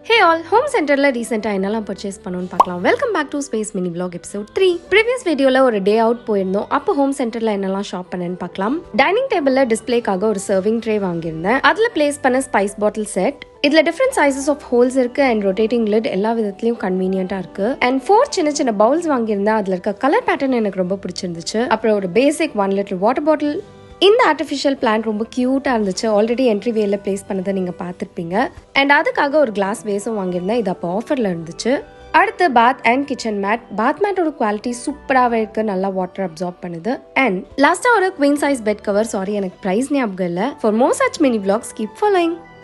hey all home சென்டரில் ரீசெண்டாக என்னெல்லாம் பர்ச்சேஸ் பண்ணணும்னு பார்க்கலாம் welcome back to space mini vlog episode three previous வீடியோவில் ஒரு டே அவுட் போயிருந்தோம் அப்போ ஹோம் சென்டரில் என்னெல்லாம் ஷாப் பண்ணேன்னு பார்க்கலாம் டைனிங் டேபிளில் டிஸ்ப்ளேக்காக ஒரு சர்விங் ட்ரே வாங்கியிருந்தேன் அதில் பிளேஸ் பண்ண ஸ்பைஸ் பாட்டில் செட் இதுல டிஃப்ரெண்ட் சைசஸ் ஆஃப் ஹோல்ஸ் இருக்கு அண்ட் ரொட்டேட்டிங் லிட் எல்லா விதத்துலயும் கன்வீனியன்ட்டா இருக்கு அண்ட் ஃபோர் சின்ன சின்ன பவுல்ஸ் வாங்கியிருந்தேன் அதுல இருக்க கலர் பேட்டர்ன் எனக்கு ரொம்ப பிடிச்சிருந்துச்சு அப்புறம் ஒரு basic one litre water bottle இந்த ஆர்டிஃபிஷியல் பிளான்ட் ரொம்ப க்யூட்டாக இருந்துச்சு ஆல்ரெடி என்ட்ரி வேல ப்ளேஸ் பண்ணதை நீங்கள் பார்த்துருப்பீங்க அண்ட் அதுக்காக ஒரு கிளாஸ் வேஸும் வாங்கியிருந்தேன் இது அப்போ ஆஃபரில் இருந்துச்சு அடுத்து bath and kitchen mat bath மேட்டோட குவாலிட்டி சூப்பராகவே இருக்கு நல்லா வாட்டர் அப்சார்ப் பண்ணுது அண்ட் லாஸ்ட்டாக ஒரு queen size bed cover sorry எனக்கு ப்ரைஸ் ஞாபகம் இல்லை for more such mini vlogs keep following